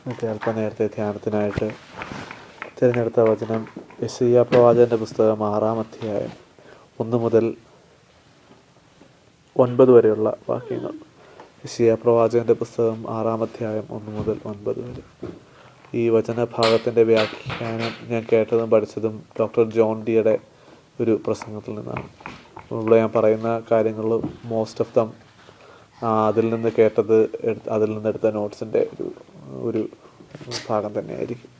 ഇന്നത്തെ അല്പനേരത്തെ ധ്യാനത്തിനായിട്ട് തിരഞ്ഞെടുത്ത വചനം യെശയ്യാ പ്രവാചകൻ്റെ പുസ്തകം ആറാം അധ്യായം ഒന്ന് മുതൽ ഒൻപത് വരെയുള്ള വാക്യങ്ങൾ യെശയ്യാ പ്രവാചകൻ്റെ പുസ്തകം ആറാം അധ്യായം ഒന്ന് മുതൽ ഒൻപത് വരെ ഈ വചനഭാഗത്തിൻ്റെ വ്യാഖ്യാനം ഞാൻ കേട്ടതും പഠിച്ചതും ഡോക്ടർ ജോൺ ഡിയുടെ ഒരു പ്രസംഗത്തിൽ നിന്നാണ് ഇവിടെ ഞാൻ പറയുന്ന കാര്യങ്ങൾ മോസ്റ്റ് ഓഫ് ദം അതിൽ നിന്ന് കേട്ടത് എടുത്ത് അതിൽ നിന്ന് എടുത്ത നോട്ട്സിൻ്റെ ഒരു ഒരു ഭാഗം തന്നെയായിരിക്കും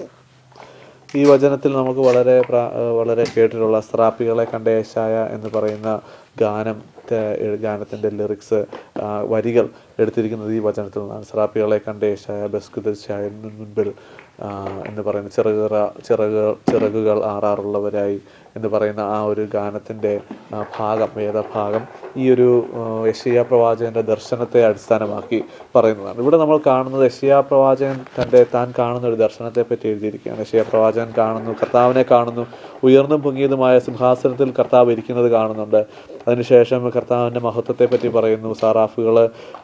ഈ വചനത്തിൽ നമുക്ക് വളരെ പ്രാ- വളരെ കേട്ടിട്ടുള്ള സ്ത്രാപ്പികളെ കണ്ട ഏശായ എന്ന് പറയുന്ന ഗാനം ത്തെ- ഗാനത്തിൻ്റെ ലിറിക്സ് വരികൾ എടുത്തിരിക്കുന്നത് ഈ വചനത്തിൽ നിന്നാണ് സ്ത്രാപ്പികളെ കണ്ട ഏശായ ബസ്കുദശായ മുൻപിൽ ആ, എന്ന് പറയുന്ന ചിറകുറ ചിറകുകൾ ചിറകുകൾ ആറാറുള്ളവരായി എന്ന് പറയുന്ന ആ ഒരു ഗാനത്തിൻ്റെ ആ, ഭാഗം വേദഭാഗം ഈ ഒരു യഷിയ പ്രവാചകൻ്റെ ദർശനത്തെ അടിസ്ഥാനമാക്കി പറയുന്നതാണ് ഇവിടെ നമ്മൾ കാണുന്നത് യഷിയ പ്രവാചകൻ തൻ്റെ താൻ കാണുന്ന ഒരു ദർശനത്തെ പറ്റി എഴുതിയിരിക്കുകയാണ് യഷിയ പ്രവാചകൻ കാണുന്നു കർത്താവിനെ കാണുന്നു ഉയർന്നും പൊങ്ങിയതുമായ സിംഹാസനത്തിൽ കർത്താവ് ഇരിക്കുന്നത് കാണുന്നുണ്ട് അതിനുശേഷം കർത്താവിൻ്റെ മഹത്വത്തെ പറ്റി പറയുന്നു സാറാഫുകൾ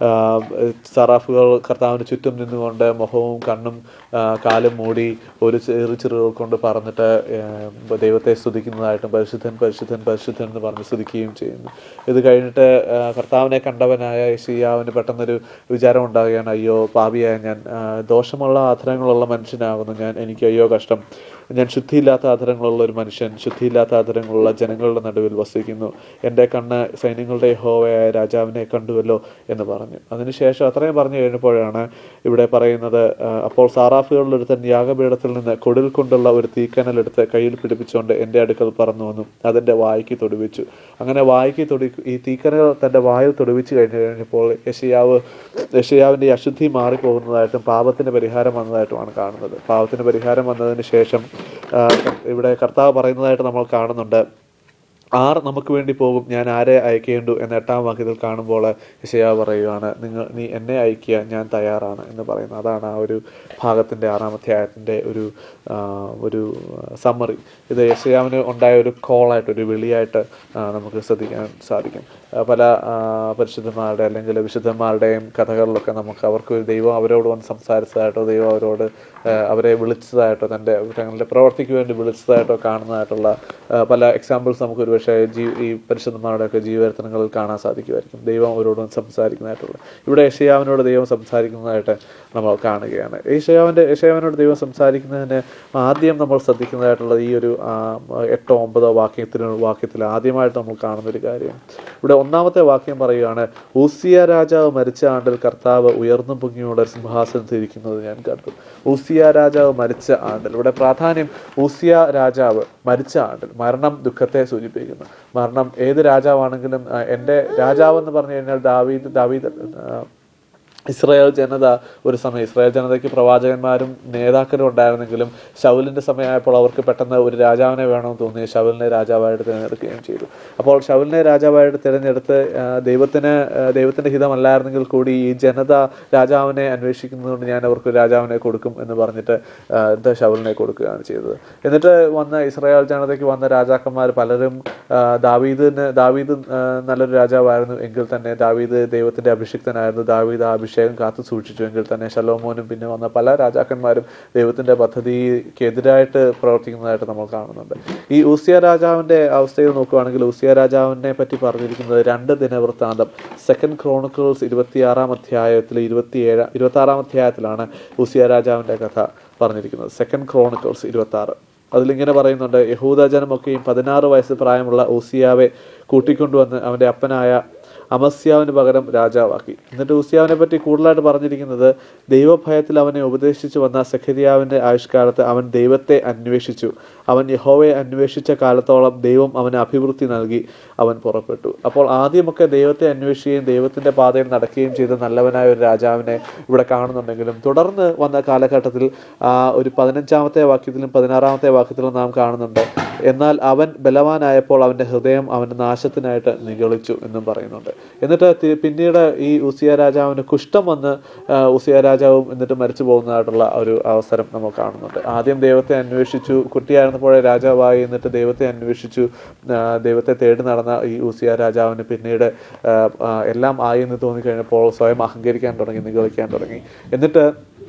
സാറാഫുകൾ കർത്താവിന് ചുറ്റും നിന്നുകൊണ്ട് മുഖവും കണ്ണും ആ, കാലും മൂടി ഒരു ചെറു ചിറുകൾ കൊണ്ട് പറഞ്ഞിട്ട് ആ, ദൈവത്തെ സ്തുതിക്കുന്നതായിട്ടും പരിശുദ്ധൻ പരിശുദ്ധൻ പരിശുദ്ധൻ എന്ന് പറഞ്ഞ് സ്തുതിക്കുകയും ചെയ്യുന്നു ഇത് കഴിഞ്ഞിട്ട് ആ, കർത്താവിനെ കണ്ടവനായ ഷിയാവിന് പെട്ടെന്നൊരു വിചാരം ഉണ്ടാകുകയാണ് അയ്യോ പാപിയായ ഞാൻ ആ, ദോഷമുള്ള ആധരങ്ങളുള്ള മനുഷ്യനാകുന്നു ഞാൻ എനിക്ക് അയ്യോ കഷ്ടം ഞാൻ ശുദ്ധിയില്ലാത്ത ആധരങ്ങളുള്ള ഒരു മനുഷ്യൻ ശുദ്ധിയില്ലാത്ത ആധരങ്ങളുള്ള ജനങ്ങളുടെ നടുവിൽ വസിക്കുന്നു എൻ്റെ കണ്ണ് സൈന്യങ്ങളുടെ ഹോവയായ രാജാവിനെ കണ്ടുവല്ലോ എന്ന് പറഞ്ഞു അതിനുശേഷം അത്രയും പറഞ്ഞു കഴിഞ്ഞപ്പോഴാണ് ഇവിടെ പറയുന്നത് ആ, അപ്പോൾ സാറാഫുകളിലൊരുത്തൻ യാഗപീഠത്തിൽ നിന്ന് കൊടിൽ കൊണ്ടുള്ള ഒരു തീക്കനലെടുത്ത് കയ്യിൽ പിടിപ്പിച്ചുകൊണ്ട് എൻ്റെ അടുക്കൽ പറന്നു വന്നു അതെൻ്റെ വായ്ക്ക് തൊടുവിച്ചു അങ്ങനെ വായ്ക്ക് തൊടി ഈ തീക്കനൽ തൻ്റെ വായിൽ തൊടുവിച്ച് കഴിഞ്ഞ് കഴിഞ്ഞപ്പോൾ യശയാവ് യശയാവിൻ്റെ ഈ അശുദ്ധി മാറിപ്പോകുന്നതായിട്ടും പാപത്തിന് പരിഹാരം വന്നതായിട്ടുമാണ് കാണുന്നത് പാപത്തിന് പരിഹാരം വന്നതിന് ശേഷം ആ, ഇവിടെ കർത്താവ് പറയുന്നതായിട്ട് നമ്മൾ കാണുന്നുണ്ട് ആർ നമുക്ക് വേണ്ടി പോകും ഞാൻ ആരെ അയക്കേണ്ടു എന്ന എട്ടാം വാക്യത്തിൽ കാണുമ്പോൾ യശയാ പറയുകയാണ് നിങ്ങൾ നീ എന്നെ അയക്കുക ഞാൻ തയ്യാറാണ് എന്ന് പറയുന്നത് അതാണ് ആ ഒരു ഭാഗത്തിൻ്റെ ആറാം അധ്യായത്തിൻ്റെ ഒരു ആ, ഒരു സമ്മറി ഇത് യശയാവിന് ഉണ്ടായ ഒരു കോളായിട്ട് ഒരു വിളിയായിട്ട് ആ, നമുക്ക് ശ്രദ്ധിക്കാൻ സാധിക്കും ആ, പല ആ, പരിശുദ്ധന്മാരുടെ അല്ലെങ്കിൽ വിശുദ്ധന്മാരുടെയും കഥകളിലൊക്കെ നമുക്ക് അവർക്ക് ഒരു ദൈവം അവരോട് വന്ന് സംസാരിച്ചതായിട്ടോ ദൈവം അവരോട് ആ, അവരെ വിളിച്ചതായിട്ടോ തൻ്റെ തങ്ങളുടെ പ്രവർത്തിക്ക് വേണ്ടി വിളിച്ചതായിട്ടോ കാണുന്നതായിട്ടുള്ള ആ, പല എക്സാമ്പിൾസ് നമുക്ക് ഒരുപക്ഷെ ജീ ഈ പരിശുദ്ധന്മാരുടെയൊക്കെ ജീവചരിത്രങ്ങളിൽ കാണാൻ സാധിക്കുമായിരിക്കും ദൈവം അവരോട് വന്ന് സംസാരിക്കുന്നതായിട്ടുള്ള ഇവിടെ യഷയാവിനോട് ദൈവം സംസാരിക്കുന്നതായിട്ട് നമ്മൾ കാണുകയാണ് യഷയാവിൻ്റെ യഷയാവിനോട് ദൈവം സംസാരിക്കുന്നതിന് ആദ്യം നമ്മൾ ശ്രദ്ധിക്കുന്നതായിട്ടുള്ള ഈ ഒരു ആ, എട്ടോ ഒമ്പതോ വാക്യത്തിന് വാക്യത്തിൽ ആദ്യമായിട്ട് നമ്മൾ കാണുന്ന ഒരു കാര്യം ഇവിടെ ഒന്നാമത്തെ വാക്യം പറയുകയാണ് ഊസിയ രാജാവ് മരിച്ച ആണ്ടിൽ കർത്താവ് ഉയർന്നു പൊങ്ങിയോടെ സിംഹാസനത്തിൽ ഇരിക്കുന്നത് ഞാൻ കണ്ടു ഊസിയ രാജാവ് മരിച്ച ആണ്ടിൽ ഇവിടെ പ്രാധാന്യം ഊസിയ രാജാവ് മരിച്ച ആണ്ടിൽ മരണം ദുഃഖത്തെ സൂചിപ്പിക്കുന്നു മരണം ഏത് രാജാവാണെങ്കിലും ആ, എൻ്റെ രാജാവ് എന്ന് പറഞ്ഞു കഴിഞ്ഞാൽ ദാവീദ് ദാവീദ് ആ, ഇസ്രായേൽ ജനത ഒരു സമയം ഇസ്രായേൽ ജനതയ്ക്ക് പ്രവാചകന്മാരും നേതാക്കളും ഉണ്ടായിരുന്നെങ്കിലും ശൗലിൻ്റെ സമയമായപ്പോൾ അവർക്ക് പെട്ടെന്ന് ഒരു രാജാവിനെ വേണമെന്ന് തോന്നി ശൗലിനെ രാജാവായിട്ട് തിരഞ്ഞെടുക്കുകയും ചെയ്തു അപ്പോൾ ശൗലിനെ രാജാവായിട്ട് തിരഞ്ഞെടുത്ത് ആ, ദൈവത്തിന് ആ, ദൈവത്തിൻ്റെ ഹിതമല്ലായിരുന്നെങ്കിൽ കൂടി ഈ ജനത രാജാവിനെ അന്വേഷിക്കുന്നതുകൊണ്ട് ഞാൻ അവർക്ക് ഒരു രാജാവിനെ കൊടുക്കും എന്ന് പറഞ്ഞിട്ട് ആ, ഇത് ശൗലിനെ കൊടുക്കുകയാണ് ചെയ്തത് എന്നിട്ട് വന്ന ഇസ്രായേൽ ജനതയ്ക്ക് വന്ന രാജാക്കന്മാർ പലരും ആ, ദാവീദിന് ദാവീദ് ആ, നല്ലൊരു രാജാവായിരുന്നു എങ്കിൽ തന്നെ ദാവീദ് ദൈവത്തിൻ്റെ അഭിഷിക്തനായിരുന്നു ദാവീദ് ആ അഭിഷേകം കാത്തു സൂക്ഷിച്ചു എങ്കിൽ തന്നെ ശലോമോനും പിന്നെ വന്ന പല രാജാക്കന്മാരും ദൈവത്തിൻ്റെ പദ്ധതിക്കെതിരായിട്ട് പ്രവർത്തിക്കുന്നതായിട്ട് നമ്മൾ കാണുന്നുണ്ട് ഈ ഊസിയ രാജാവിൻ്റെ അവസ്ഥയിൽ നോക്കുകയാണെങ്കിൽ ഊസിയ രാജാവിനെ പറ്റി പറഞ്ഞിരിക്കുന്നത് രണ്ട് ദിനവൃത്താന്തം സെക്കൻഡ് ക്രോണിക്കിൾസ് ഇരുപത്തിയാറാം അധ്യായത്തിൽ ഇരുപത്തിയേഴ് ഇരുപത്താറാം അധ്യായത്തിലാണ് ഊസിയ രാജാവിൻ്റെ കഥ പറഞ്ഞിരിക്കുന്നത് സെക്കൻഡ് ക്രോണിക്കിൾസ് ഇരുപത്തി ആറ് അതിലിങ്ങനെ പറയുന്നുണ്ട് യഹൂദ ജനമൊക്കെയും പതിനാറ് വയസ്സ് പ്രായമുള്ള ഊസിയാവെ കൂട്ടിക്കൊണ്ടുവന്ന് അവൻ്റെ അപ്പനായ അമസ്യാവിന് പകരം രാജാവാക്കി എന്നിട്ട് ഊസിയാവിനെ പറ്റി കൂടുതലായിട്ട് പറഞ്ഞിരിക്കുന്നത് ദൈവഭയത്തിൽ അവനെ ഉപദേശിച്ചു വന്ന സഖരിയാവിൻ്റെ ആയുഷ്കാലത്ത് അവൻ ദൈവത്തെ അന്വേഷിച്ചു അവൻ യഹോവയെ അന്വേഷിച്ച കാലത്തോളം ദൈവം അവന് അഭിവൃദ്ധി നൽകി അവൻ പുറപ്പെട്ടു അപ്പോൾ ആദ്യമൊക്കെ ദൈവത്തെ അന്വേഷിക്കുകയും ദൈവത്തിൻ്റെ പാതയിൽ നടക്കുകയും ചെയ്ത നല്ലവനായ ഒരു രാജാവിനെ ഇവിടെ കാണുന്നുണ്ടെങ്കിലും തുടർന്ന് വന്ന കാലഘട്ടത്തിൽ ആ ഒരു പതിനഞ്ചാമത്തെ വാക്യത്തിലും പതിനാറാമത്തെ വാക്യത്തിലും നാം കാണുന്നുണ്ട് എന്നാൽ അവൻ ബലവാനായപ്പോൾ അവൻ്റെ ഹൃദയം അവൻ്റെ നാശത്തിനായിട്ട് നിഗളിച്ചു എന്നും പറയുന്നുണ്ട് എന്നിട്ട് തി- പിന്നീട് ഈ ഉസിയ രാജാവിന് കുഷ്ഠം വന്ന് ആ, ഉസിയ രാജാവും എന്നിട്ട് മരിച്ചു പോകുന്നതായിട്ടുള്ള ഒരു അവസരം നമ്മൾ കാണുന്നുണ്ട് ആദ്യം ദൈവത്തെ അന്വേഷിച്ചു കുട്ടിയായിരുന്നപ്പോഴേ രാജാവായി എന്നിട്ട് ദൈവത്തെ അന്വേഷിച്ചു ആ, ദൈവത്തെ തേടി നടന്ന ഈ ഉസിയ രാജാവിന് പിന്നീട് ആ, ആ, എല്ലാം ആയി എന്ന് തോന്നിക്കഴിഞ്ഞപ്പോൾ സ്വയം അഹങ്കരിക്കാൻ തുടങ്ങി നിഗളിക്കാൻ തുടങ്ങി എന്നിട്ട്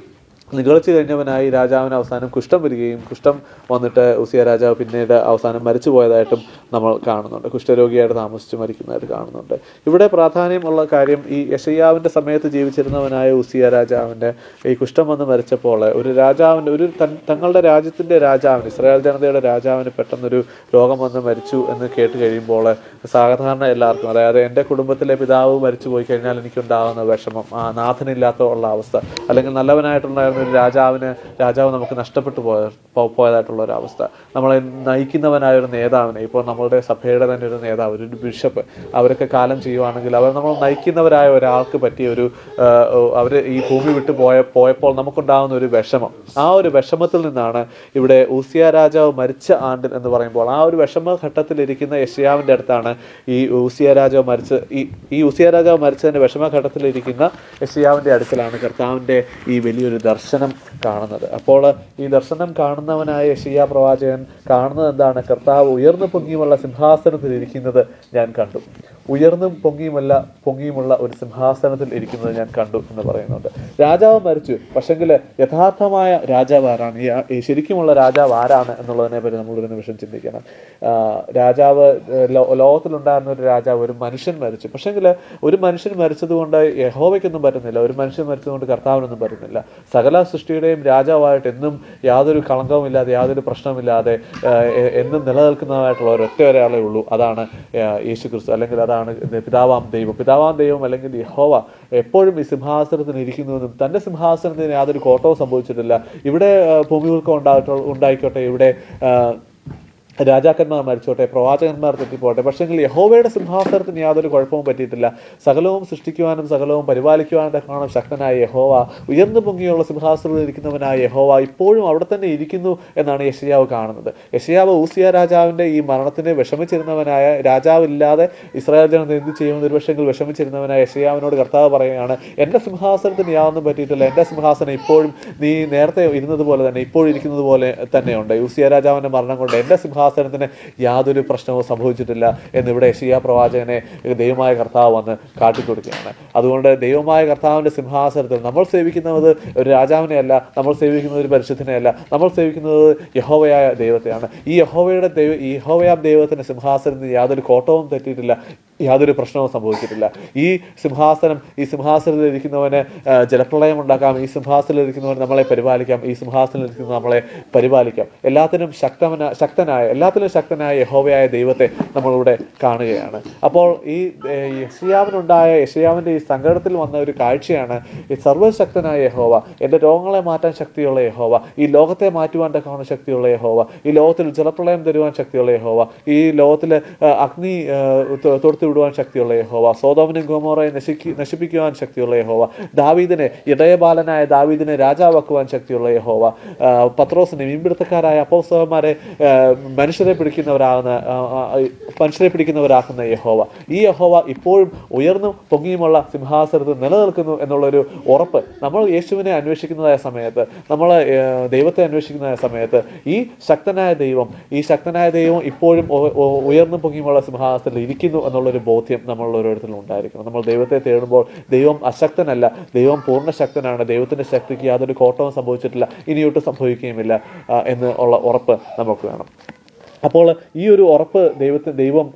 നിഗളിച്ചു കഴിഞ്ഞവനായി രാജാവിന് അവസാനം കുഷ്ഠം വരികയും കുഷ്ഠം വന്നിട്ട് ഉസിയ രാജാവ് പിന്നീട് അവസാനം മരിച്ചു പോയതായിട്ടും നമ്മൾ കാണുന്നുണ്ട് കുഷ്ഠരോഗിയായിട്ട് താമസിച്ച് മരിക്കുന്നതായിട്ട് കാണുന്നുണ്ട് ഇവിടെ പ്രാധാന്യമുള്ള കാര്യം ഈ യശയ്യാവിൻ്റെ സമയത്ത് ജീവിച്ചിരുന്നവനായ ഉസിയ രാജാവിൻ്റെ ഈ കുഷ്ഠം വന്ന് മരിച്ചപ്പോൾ ഒരു രാജാവിൻ്റെ ഒരു തൻ- തങ്ങളുടെ രാജ്യത്തിൻ്റെ രാജാവിന് ഇസ്രായേൽ ജനതയുടെ രാജാവിന് പെട്ടെന്നൊരു രോഗം വന്ന് മരിച്ചു എന്ന് കേട്ട് കഴിയുമ്പോൾ സാധാരണ എല്ലാവർക്കും അതായത് എൻ്റെ കുടുംബത്തിലെ പിതാവ് മരിച്ചു പോയി കഴിഞ്ഞാൽ എനിക്കുണ്ടാകുന്ന വിഷമം ആ നാഥനില്ലാത്ത ഉള്ള അവസ്ഥ അല്ലെങ്കിൽ നല്ലവനായിട്ടുണ്ടായിരുന്ന ഒരു രാജാവിന് രാജാവ് നമുക്ക് നഷ്ടപ്പെട്ടു പോയ പോ- പോയതായിട്ടുള്ള ഒരു അവസ്ഥ നമ്മളെ നയിക്കുന്നവനായ ഒരു നേതാവിനെ ഇപ്പോൾ നമ്മളുടെ സഭയുടെ തന്നെ ഒരു നേതാവ് ഒരു ബിഷപ്പ് അവരൊക്കെ കാലം ചെയ്യുവാണെങ്കിൽ അവർ നമ്മൾ നയിക്കുന്നവരായ ഒരാൾക്ക് പറ്റിയ ഒരു അവർ ഈ ഭൂമി വിട്ട് പോയ പോയപ്പോൾ നമുക്കുണ്ടാകുന്ന ഒരു വിഷമം ആ ഒരു വിഷമത്തിൽ നിന്നാണ് ഇവിടെ ഊസിയ രാജാവ് മരിച്ച ആണ്ടിൽ എന്ന് പറയുമ്പോൾ ആ ഒരു വിഷമ ഘട്ടത്തിലിരിക്കുന്ന യശയാവിൻ്റെ അടുത്താണ് ഈ ഊസിയ രാജാവ് മരിച്ച ഈ ഈ ഊസിയ രാജാവ് മരിച്ചതിൻ്റെ വിഷമഘട്ടത്തിലിരിക്കുന്ന യശയാവിൻ്റെ അടുക്കലാണ് കർത്താവിൻ്റെ ഈ വലിയൊരു ദർശനം കാണുന്നത് അപ്പോൾ ഈ ദർശനം കാണുന്നവനായ യശയ്യ പ്രവാചകൻ കാണുന്നത് എന്താണ് കർത്താവ് ഉയർന്നു പൊങ്ങിയുമുള്ള സിംഹാസനത്തിൽ ഇരിക്കുന്നത് ഞാൻ കണ്ടു ഉയർന്നും പൊങ്ങിയുമല്ല പൊങ്ങിയുമുള്ള ഒരു സിംഹാസനത്തിൽ ഇരിക്കുന്നത് ഞാൻ കണ്ടു എന്ന് പറയുന്നുണ്ട് രാജാവ് മരിച്ചു പക്ഷെങ്കിൽ യഥാർത്ഥമായ രാജാവ് ആരാണ് ഈ ആ- ഈ ശരിക്കുമുള്ള രാജാവ് ആരാണ് എന്നുള്ളതിനെ പറ്റി നമ്മളൊരു നിമിഷം ചിന്തിക്കണം ആ, രാജാവ് ഏഹ്, ലോ- ലോകത്തിലുണ്ടായിരുന്ന ഒരു രാജാവ് ഒരു മനുഷ്യൻ മരിച്ചു പക്ഷെങ്കിൽ ഒരു മനുഷ്യൻ മരിച്ചതുകൊണ്ട് യഹോവയ്ക്കൊന്നും പറ്റുന്നില്ല ഒരു മനുഷ്യൻ മരിച്ചതുകൊണ്ട് കർത്താവിനൊന്നും പറ്റുന്നില്ല സകല സൃഷ്ടിയുടെയും രാജാവായിട്ട് എന്നും യാതൊരു കളങ്കവുമില്ലാതെ യാതൊരു പ്രശ്നമില്ലാതെ ഏഹ്, എ- എന്നും നിലനിൽക്കുന്നതായിട്ടുള്ള ഒരൊറ്റ ഒരാളേ ഉള്ളൂ അതാണ് ഏഹ്, യേശു ക്രിസ്തു അല്ലെങ്കിൽ അതാണ് ഇത് പിതാവാം ദൈവം പിതാവാം ദൈവം അല്ലെങ്കിൽ യഹോവ എപ്പോഴും ഈ സിംഹാസനത്തിന് ഇരിക്കുന്നുവെന്നും തൻ്റെ സിംഹാസനത്തിന് യാതൊരു കോട്ടവും സംഭവിച്ചിട്ടില്ല ഇവിടെ ഏഹ്, ഭൂമികൾക്ക് ഉണ്ടായിട്ടുള്ള ഉണ്ടായിക്കോട്ടെ ഇവിടെ ഏഹ്, രാജാക്കന്മാർ മരിച്ചോട്ടെ പ്രവാചകന്മാർ തെറ്റിപ്പോട്ടെ പക്ഷെങ്കിൽ യഹോവയുടെ സിംഹാസനത്തിന് യാതൊരു കുഴപ്പവും പറ്റിയിട്ടില്ല സകലവും സൃഷ്ടിക്കുവാനും സകലവും പരിപാലിക്കുവാനും കാണാൻ ശക്തനായ യഹോവ ഉയർന്നു പൊങ്ങിയുള്ള സിംഹാസനത്തിൽ ഇരിക്കുന്നവനായ യഹോവ ഇപ്പോഴും അവിടെ തന്നെ ഇരിക്കുന്നു എന്നാണ് യശയാവ് കാണുന്നത് യശയാവ് ഊസിയ രാജാവിൻ്റെ ഈ മരണത്തിന് വിഷമിച്ചിരുന്നവനായ രാജാവില്ലാതെ ഇസ്രായേൽ ജനത എന്ത് ചെയ്യുമെന്ന് ഒരുപക്ഷെങ്കിൽ വിഷമിച്ചിരുന്നവനായ യശയാവിനോട് കർത്താവ് പറയുകയാണ് എൻ്റെ സിംഹാസനത്തിന് യാതൊന്നും പറ്റിയിട്ടില്ല എൻ്റെ സിംഹാസനം ഇപ്പോഴും നീ നേരത്തെ ഇരുന്നത് പോലെ തന്നെ ഇപ്പോഴും ഇരിക്കുന്നത് പോലെ തന്നെയുണ്ട് യൂസിയ രാജാവിൻ്റെ മരണം കൊണ്ട് എൻ്റെ സിംഹാസനത്തിന് യാതൊരു പ്രശ്നവും സംഭവിച്ചിട്ടില്ല എന്നിവിടെ യശിയ പ്രവാചകനെ ദൈവമായ കർത്താവ് വന്ന് കാട്ടിക്കൊടുക്കുകയാണ് അതുകൊണ്ട് ദൈവമായ കർത്താവിൻ്റെ സിംഹാസനത്തിൽ നമ്മൾ സേവിക്കുന്നത് ഒരു രാജാവിനെയല്ല നമ്മൾ സേവിക്കുന്നത് ഒരു പരിശുദ്ധനെയല്ല നമ്മൾ സേവിക്കുന്നത് യഹോവയായ ദൈവത്തെയാണ് ഈ യഹോവയുടെ ദൈവ ഈ യഹോവയാം ദൈവത്തിൻ്റെ സിംഹാസനത്തിന് യാതൊരു കോട്ടവും തെറ്റിയിട്ടില്ല യാതൊരു പ്രശ്നവും സംഭവിച്ചിട്ടില്ല ഈ സിംഹാസനം ഈ സിംഹാസനത്തിൽ ഇരിക്കുന്നവന് ആ, ജലപ്രളയം ഉണ്ടാക്കാം ഈ സിംഹാസനത്തിൽ ഇരിക്കുന്നവന് നമ്മളെ പരിപാലിക്കാം ഈ സിംഹാസനത്തിൽ ഇരിക്കുന്ന നമ്മളെ പരിപാലിക്കാം എല്ലാത്തിനും ശക്തമന ശക്തനായ എല്ലാത്തിലും ശക്തനായ യഹോവയായ ദൈവത്തെ നമ്മളിവിടെ കാണുകയാണ് അപ്പോൾ ഈ ഏഹ്, യശയാവിനുണ്ടായ യശയാവിൻ്റെ ഈ സങ്കടത്തിൽ വന്ന ഒരു കാഴ്ചയാണ് ഈ സർവ്വശക്തനായ യഹോവ എൻ്റെ രോഗങ്ങളെ മാറ്റാൻ ശക്തിയുള്ള യഹോവ ഈ ലോകത്തെ മാറ്റുവാൻ തക്കവണ്ണ ശക്തിയുള്ള യഹോവ ഈ ലോകത്തിൽ ജലപ്രളയം തരുവാൻ ശക്തിയുള്ള യഹോവ ഈ ലോകത്തിൽ അഗ്നി തൊടുത്തു വിടുവാൻ ശക്തിയുള്ള യഹോവ സോതോമിനും ഗോമോറയെ നശിക്കി നശിപ്പിക്കുവാൻ ശക്തിയുള്ള യഹോവ ദാവീദിനെ ഇടയബാലനായ ദാവീദിനെ രാജാവാക്കുവാൻ ശക്തിയുള്ള യഹോവ ആ, പത്രോസിനെ മീൻപിടുത്തക്കാരായ അപ്പോസ്തലന്മാരെ ആ, മനുഷ്യരെ പിടിക്കുന്നവരാകുന്ന ആ, ആ, മനുഷ്യരെ പിടിക്കുന്നവരാക്കുന്ന യഹോവ ഈ യഹോവ ഇപ്പോഴും ഉയർന്നും പൊങ്ങിയുമുള്ള സിംഹാസനത്തിൽ നിലനിൽക്കുന്നു എന്നുള്ളൊരു ഉറപ്പ് നമ്മൾ യേശുവിനെ അന്വേഷിക്കുന്നതായ സമയത്ത് നമ്മൾ ഏഹ്, ദൈവത്തെ അന്വേഷിക്കുന്നതായ സമയത്ത് ഈ ശക്തനായ ദൈവം ഈ ശക്തനായ ദൈവം ഇപ്പോഴും ഉ- ഉ- ഉയർന്നും പൊങ്ങിയുമുള്ള സിംഹാസനത്തിൽ ഇരിക്കുന്നു എന്നുള്ളൊരു ബോധ്യം നമ്മൾ ഓരോരുത്തരും ഉണ്ടായിരിക്കണം നമ്മൾ ദൈവത്തെ തേടുമ്പോൾ ദൈവം അശക്തനല്ല ദൈവം പൂർണ്ണ ശക്തനാണ് ദൈവത്തിൻ്റെ ശക്തിക്ക് യാതൊരു കോട്ടവും സംഭവിച്ചിട്ടില്ല ഇനിയൊട്ടും സംഭവിക്കുകയുമില്ല ആ, എന്ന് ഉള്ള ഉറപ്പ് നമുക്ക് വേണം അപ്പോൾ ഈ ഒരു ഉറപ്പ് ദൈവത്തിന് ദൈവം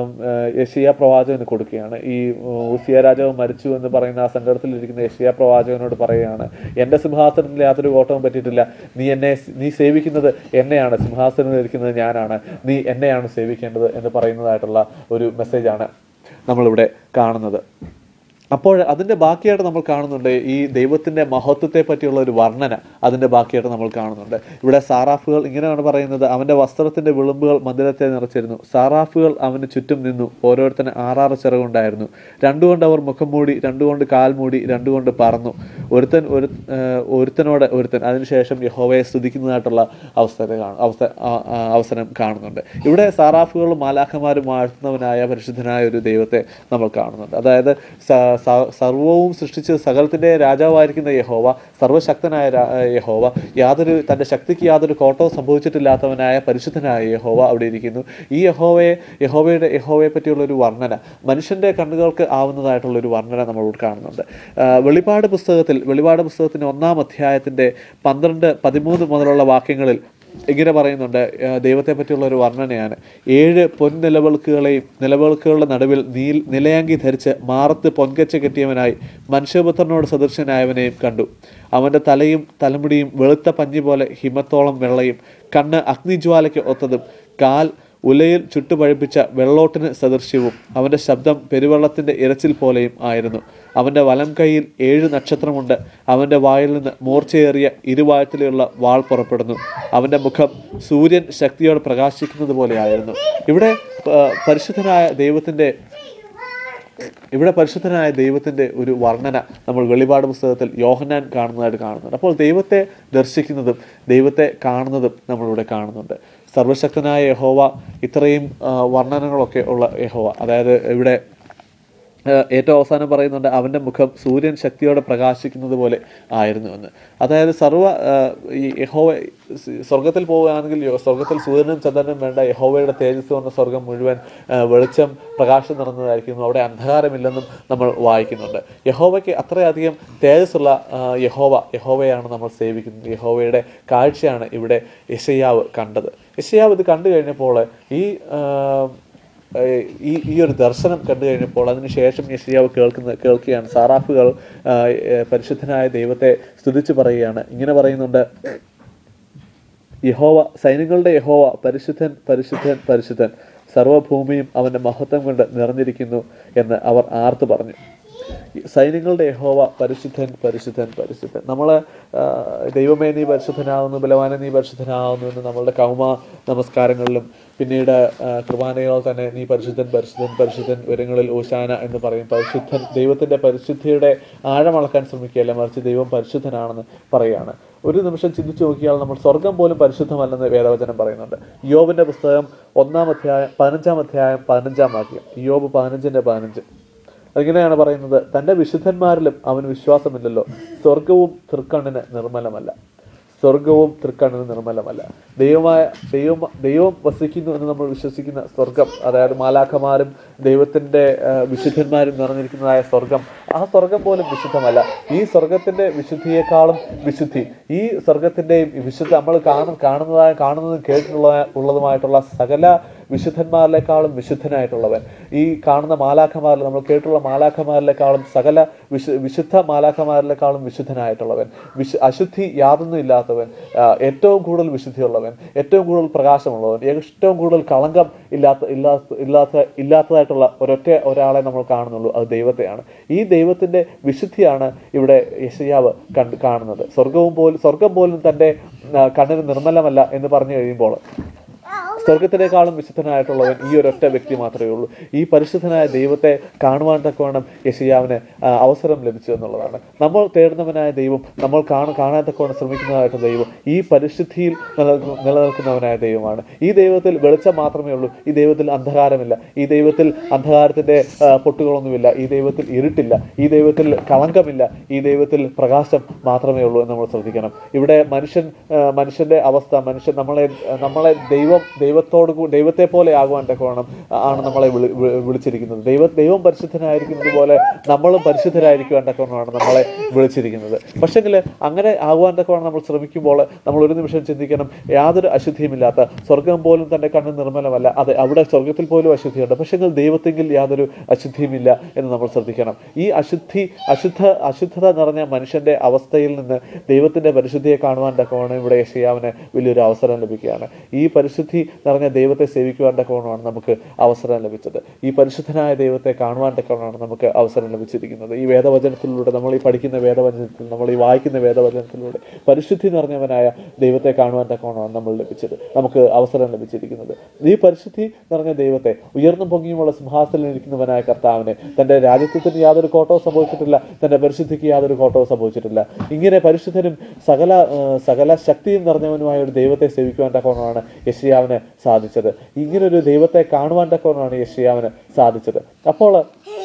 യഷിയ പ്രവാചകന് കൊടുക്കുകയാണ് ഈ ഉസിയ രാജാവ് മരിച്ചു എന്ന് പറയുന്ന ആ സങ്കടത്തിലിരിക്കുന്ന യഷിയ പ്രവാചകനോട് പറയുകയാണ് എൻ്റെ സിംഹാസനത്തിൽ യാതൊരു കോട്ടവും പറ്റിയിട്ടില്ല നീ എന്നെ നീ സേവിക്കുന്നത് എന്നെയാണ് സിംഹാസനത്തിൽ ഇരിക്കുന്നത് ഞാനാണ് നീ എന്നെയാണ് സേവിക്കേണ്ടത് എന്ന് പറയുന്നതായിട്ടുള്ള ഒരു മെസ്സേജാണ് നമ്മളിവിടെ കാണുന്നത് അപ്പോൾ അതിൻ്റെ ബാക്കിയായിട്ട് നമ്മൾ കാണുന്നുണ്ട് ഈ ദൈവത്തിൻ്റെ മഹത്വത്തെ പറ്റിയുള്ള ഒരു വർണ്ണന അതിൻ്റെ ബാക്കിയായിട്ട് നമ്മൾ കാണുന്നുണ്ട് ഇവിടെ സാറാഫുകൾ ഇങ്ങനെയാണ് പറയുന്നത് അവൻ്റെ വസ്ത്രത്തിൻ്റെ വിളുമ്പുകൾ മന്ദിരത്തെ നിറച്ചിരുന്നു സാറാഫുകൾ അവന് ചുറ്റും നിന്നു ഓരോരുത്തന് ആറാറ് ചിറകുണ്ടായിരുന്നു രണ്ടുകൊണ്ട് അവർ മുഖം മൂടി രണ്ടുകൊണ്ട് കാൽ മൂടി രണ്ടുകൊണ്ട് പറന്നു ഒരുത്തൻ ഒരു ഏഹ് ഒരുത്തനോട് ഒരുത്തൻ അതിനുശേഷം യഹോവയെ സ്തുതിക്കുന്നതായിട്ടുള്ള അവസരം കാണും അവസ്ഥ ആ- ആ അവസരം കാണുന്നുണ്ട് ഇവിടെ സാറാഫുകളും മാലാഖമാരും വാഴ്ത്തുന്നവനായ പരിശുദ്ധനായ ഒരു ദൈവത്തെ നമ്മൾ കാണുന്നുണ്ട് അതായത് സ- സ- സർവവും സൃഷ്ടിച്ച് സകലത്തിൻ്റെ രാജാവായിരിക്കുന്ന യഹോവ സർവശക്തനായ രാ- യഹോവ യാതൊരു തൻ്റെ ശക്തിക്ക് യാതൊരു കോട്ടവും സംഭവിച്ചിട്ടില്ലാത്തവനായ പരിശുദ്ധനായ യഹോവ അവിടെ ഇരിക്കുന്നു ഈ യഹോവയെ യഹോവയുടെ യഹോവയെ പറ്റിയുള്ള ഒരു വർണ്ണന മനുഷ്യൻ്റെ കണ്ണുകൾക്ക് ആവുന്നതായിട്ടുള്ള ഒരു വർണ്ണന നമ്മൾ ഇവിടെ കാണുന്നുണ്ട് ആ, വെളിപാട് പുസ്തകത്തിൽ വെളിപാട് പുസ്തകത്തിൻ്റെ ഒന്നാം അധ്യായത്തിൻ്റെ പന്ത്രണ്ട് പതിമൂന്ന് മുതലുള്ള വാക്യങ്ങളിൽ ഇങ്ങനെ പറയുന്നുണ്ട് ആ, ദൈവത്തെ പറ്റിയുള്ള ഒരു വർണ്ണനയാണ് ഏഴ് പൊൻനിലവിളക്കുകളെയും നിലവിളക്കുകളുടെ നടുവിൽ നീൽ നിലയാങ്കി ധരിച്ച് മാറത്ത് പൊൻകച്ച കെട്ടിയവനായി മനുഷ്യപുത്രനോട് സദൃശനായവനെയും കണ്ടു അവൻ്റെ തലയും തലമുടിയും വെളുത്ത പഞ്ഞി പോലെ ഹിമത്തോളം വെള്ളയും കണ്ണ് അഗ്നിജ്വാലയ്ക്ക് ഒത്തതും കാൽ ഉലയിൽ ചുട്ടുപഴുപ്പിച്ച വെള്ളോട്ടിന് സദൃശ്യവും അവൻ്റെ ശബ്ദം പെരുവെള്ളത്തിൻ്റെ ഇരച്ചിൽ പോലെയും ആയിരുന്നു അവൻ്റെ വലം കൈയിൽ ഏഴ് നക്ഷത്രമുണ്ട് അവൻ്റെ വായിൽ നിന്ന് മൂർച്ചയേറിയ ഇരുവായത്തിലുള്ള വാൾ പുറപ്പെടുന്നു അവൻ്റെ മുഖം സൂര്യൻ ശക്തിയോടെ പ്രകാശിക്കുന്നത് പോലെയായിരുന്നു ഇവിടെ ആ, പരിശുദ്ധനായ ദൈവത്തിൻ്റെ ഇവിടെ പരിശുദ്ധനായ ദൈവത്തിൻ്റെ ഒരു വർണ്ണന നമ്മൾ വെളിപാട് പുസ്തകത്തിൽ യോഹന്നാൻ കാണുന്നതായിട്ട് കാണുന്നുണ്ട് അപ്പോൾ ദൈവത്തെ ദർശിക്കുന്നതും ദൈവത്തെ കാണുന്നതും നമ്മളിവിടെ കാണുന്നുണ്ട് സർവശക്തനായ യഹോവ ഇത്രയും ആ, വർണ്ണനകളൊക്കെ ഉള്ള യഹോവ അതായത് ഇവിടെ ഏഹ് ഏറ്റവും അവസാനം പറയുന്നുണ്ട് അവൻ്റെ മുഖം സൂര്യൻ ശക്തിയോടെ പ്രകാശിക്കുന്നത് പോലെ ആയിരുന്നുവെന്ന് അതായത് സർവ്വ ഏഹ് ഈ യഹോവ സ് സ്വർഗത്തിൽ പോവുകയാണെങ്കിൽ യോ- സ്വർഗത്തിൽ സൂര്യനും ചന്ദ്രനും വേണ്ട യഹോവയുടെ തേജസ് കൊണ്ട് സ്വർഗം മുഴുവൻ ഏഹ് വെളിച്ചം പ്രകാശം നിറഞ്ഞതായിരിക്കുന്നു അവിടെ അന്ധകാരമില്ലെന്നും നമ്മൾ വായിക്കുന്നുണ്ട് യഹോവയ്ക്ക് അത്രയധികം തേജസ്സുള്ള ആഹ് യഹോവ യഹോവയാണ് നമ്മൾ സേവിക്കുന്നത് യഹോവയുടെ കാഴ്ചയാണ് ഇവിടെ യശയ്യാവ് കണ്ടത് യശയ്യാവ് ഇത് കണ്ടു കഴിഞ്ഞപ്പോൾ ഈ ആഹ് ഏഹ് ഈ ഈ ഒരു ദർശനം കണ്ടു കഴിഞ്ഞപ്പോൾ അതിനുശേഷം യശയാവ് കേൾക്കുന്ന കേൾക്കുകയാണ് സാറാഫുകൾ ആഹ് ഏഹ് പരിശുദ്ധനായ ദൈവത്തെ സ്തുതിച്ച് പറയുകയാണ് ഇങ്ങനെ പറയുന്നുണ്ട് യഹോവ സൈന്യങ്ങളുടെ യഹോവ പരിശുദ്ധൻ പരിശുദ്ധൻ പരിശുദ്ധൻ സർവ്വഭൂമിയും അവൻ്റെ മഹത്വം കൊണ്ട് നിറഞ്ഞിരിക്കുന്നു എന്ന് അവർ ആർത്തു പറഞ്ഞു ഈ സൈന്യങ്ങളുടെ യഹോവ പരിശുദ്ധൻ പരിശുദ്ധൻ പരിശുദ്ധൻ നമ്മൾ ദൈവമേ നീ പരിശുദ്ധനാകുന്നു ബലവാനെ നീ പരിശുദ്ധനാകുന്നു എന്ന് നമ്മളുടെ കൗമ നമസ്കാരങ്ങളിലും പിന്നീട് ആ, കുർബാനകൾ തന്നെ നീ പരിശുദ്ധൻ പരിശുദ്ധൻ പരിശുദ്ധൻ ഉരങ്ങളിൽ ഓശാന എന്ന് പറയും പരിശുദ്ധൻ ദൈവത്തിൻ്റെ പരിശുദ്ധിയുടെ ആഴമളക്കാൻ ശ്രമിക്കുകയല്ല മറിച്ച് ദൈവം പരിശുദ്ധനാണെന്ന് പറയുകയാണ് ഒരു നിമിഷം ചിന്തിച്ചു നോക്കിയാൽ നമ്മൾ സ്വർഗം പോലും പരിശുദ്ധമല്ലെന്ന് വേദവചനം പറയുന്നുണ്ട് യോബിന്റെ പുസ്തകം ഒന്നാം അധ്യായം പതിനഞ്ചാം അധ്യായം പതിനഞ്ചാം വാക്യം യോബ് പതിനഞ്ചിന്റെ പതിനഞ്ച് അതിങ്ങനെയാണ് പറയുന്നത് തൻ്റെ വിശുദ്ധന്മാരിലും അവന് വിശ്വാസമില്ലല്ലോ സ്വർഗവും തൃക്കണ്ണിന് നിർമ്മലമല്ല സ്വർഗവും തൃക്കണ്ണിന് നിർമ്മലമല്ല ദൈവമായ ദൈവം ദൈവം വസിക്കുന്നു എന്ന് നമ്മൾ വിശ്വസിക്കുന്ന സ്വർഗം അതായത് മാലാഖമാരും ദൈവത്തിൻ്റെ ആ, വിശുദ്ധന്മാരും നിറഞ്ഞിരിക്കുന്നതായ സ്വർഗം ആ സ്വർഗം പോലും വിശുദ്ധമല്ല ഈ സ്വർഗത്തിൻ്റെ വിശുദ്ധിയെക്കാളും വിശുദ്ധി ഈ സ്വർഗത്തിൻ്റെയും വിശുദ്ധ നമ്മൾ കാണും കാണുന്നതായ കാണുന്നതും കേട്ടിട്ടുള്ള ഉള്ളതുമായിട്ടുള്ള സകല വിശുദ്ധന്മാരിലേക്കാളും വിശുദ്ധനായിട്ടുള്ളവൻ ഈ കാണുന്ന മാലാഖമാരിൽ നമ്മൾ കേട്ടുള്ള മാലാഖമാരിലേക്കാളും സകല വിശു വിശുദ്ധ മാലാഖമാരിലേക്കാളും വിശുദ്ധനായിട്ടുള്ളവൻ വിശു അശുദ്ധി യാതൊന്നും ഇല്ലാത്തവൻ ആ, ഏറ്റവും കൂടുതൽ വിശുദ്ധിയുള്ളവൻ ഏറ്റവും കൂടുതൽ പ്രകാശമുള്ളവൻ ഏറ്റവും കൂടുതൽ കളങ്കം ഇല്ലാത്ത ഇല്ലാത്ത ഇല്ലാത്ത ഇല്ലാത്തതായിട്ടുള്ള ഒരൊറ്റ ഒരാളെ നമ്മൾ കാണുന്നുള്ളൂ അത് ദൈവത്തെയാണ് ഈ ദൈവത്തിൻ്റെ വിശുദ്ധിയാണ് ഇവിടെ യശയാവ് കണ്ട് കാണുന്നത് സ്വർഗവും പോലും സ്വർഗം പോലും തൻ്റെ ആ, കണ്ണിന് നിർമ്മലമല്ല എന്ന് പറഞ്ഞു കഴിയുമ്പോൾ സ്വർഗത്തിനേക്കാളും വിശുദ്ധനായിട്ടുള്ളവൻ ഈ ഒരൊറ്റ വ്യക്തി മാത്രമേ ഉള്ളൂ ഈ പരിശുദ്ധനായ ദൈവത്തെ കാണുവാൻ തക്കവണ്ണം യശയാവിന് ആ, അവസരം ലഭിച്ചു എന്നുള്ളതാണ് നമ്മൾ തേടുന്നവനായ ദൈവം നമ്മൾ കാണ കാണാൻ തക്കവണ്ണം ശ്രമിക്കുന്നതായിട്ട് ദൈവം ഈ പരിശുദ്ധിയിൽ നിലനിൽക്കു നിലനിൽക്കുന്നവനായ ദൈവമാണ് ഈ ദൈവത്തിൽ വെളിച്ചം മാത്രമേ ഉള്ളൂ ഈ ദൈവത്തിൽ അന്ധകാരമില്ല ഈ ദൈവത്തിൽ അന്ധകാരത്തിന്റെ ആ, പൊട്ടുകളൊന്നുമില്ല ഈ ദൈവത്തിൽ ഇരുട്ടില്ല ഈ ദൈവത്തിൽ കളങ്കമില്ല ഈ ദൈവത്തിൽ പ്രകാശം മാത്രമേ ഉള്ളൂ എന്ന് നമ്മൾ ശ്രദ്ധിക്കണം ഇവിടെ മനുഷ്യൻ ആ, മനുഷ്യന്റെ അവസ്ഥ മനുഷ്യൻ നമ്മളെ നമ്മളെ ദൈവം ദൈവത്തോട് കൂ- ദൈവത്തെ പോലെ ആകുവാൻ തക്കവണ്ണം ആണ് നമ്മളെ വിളി വി- വിളിച്ചിരിക്കുന്നത് ദൈവ ദൈവം പരിശുദ്ധനായിരിക്കുന്നത് പോലെ നമ്മളും പരിശുദ്ധരായിരിക്കുവാൻ തക്കവണ്ണമാണ് നമ്മളെ വിളിച്ചിരിക്കുന്നത് പക്ഷെങ്കിൽ അങ്ങനെ ആകുവാൻ തക്കവണ്ണം നമ്മൾ ശ്രമിക്കുമ്പോൾ നമ്മൾ ഒരു നിമിഷം ചിന്തിക്കണം യാതൊരു അശുദ്ധിയുമില്ലാത്ത സ്വർഗം പോലും തന്റെ കണ്ണ് നിർമ്മലമല്ല അതെ അവിടെ സ്വർഗത്തിൽ പോലും അശുദ്ധിയുണ്ട് പക്ഷെങ്കിൽ ദൈവത്തെങ്കിൽ യാതൊരു അശുദ്ധിയുമില്ല എന്ന് നമ്മൾ ശ്രദ്ധിക്കണം ഈ അശുദ്ധി അശുദ്ധ അശുദ്ധത നിറഞ്ഞ മനുഷ്യന്റെ അവസ്ഥയിൽ നിന്ന് ദൈവത്തിന്റെ പരിശുദ്ധിയെ കാണുവാൻ തക്കവണ്ണം ഇവിടെ യശയാവിന് വലിയൊരു അവസരം ലഭിക്കുകയാണ് ഈ പരിശുദ്ധി നിറഞ്ഞ ദൈവത്തെ സേവിക്കുവാൻ തക്കവണ്ണമാണ് നമുക്ക് അവസരം ലഭിച്ചത് ഈ പരിശുദ്ധനായ ദൈവത്തെ കാണുവാൻ തക്കവണ്ണമാണ് നമുക്ക് അവസരം ലഭിച്ചിരിക്കുന്നത് ഈ വേദവചനത്തിലൂടെ നമ്മൾ ഈ പഠിക്കുന്ന വേദവചനത്തിൽ നമ്മൾ ഈ വായിക്കുന്ന വേദവചനത്തിലൂടെ പരിശുദ്ധി നിറഞ്ഞവനായ ദൈവത്തെ കാണുവാൻ തക്കവണ്ണമാണ് നമ്മൾ ലഭിച്ചത് നമുക്ക് അവസരം ലഭിച്ചിരിക്കുന്നത് ഈ പരിശുദ്ധി നിറഞ്ഞ ദൈവത്തെ ഉയർന്നും പൊങ്ങിയുമുള്ള സിംഹാസനത്തിൽ ഇരിക്കുന്നവനായ കർത്താവിനെ തന്റെ രാജ്യത്വത്തിന് യാതൊരു കോട്ടവും സംഭവിച്ചിട്ടില്ല തന്റെ പരിശുദ്ധിക്ക് യാതൊരു കോട്ടവും സംഭവിച്ചിട്ടില്ല ഇങ്ങനെ പരിശുദ്ധനും സകല ആ, സകല ശക്തിയും നിറഞ്ഞവനുമായ ഒരു ദൈവത്തെ സേവിക്കുവാൻ തക്കവണ്ണമാണ് യഷിയാവിന് സാധിച്ചത് ഇങ്ങനൊരു ദൈവത്തെ കാണുവാൻ തക്കവണ്ണമാണ് യഷിയാവിന് സാധിച്ചത് അപ്പോൾ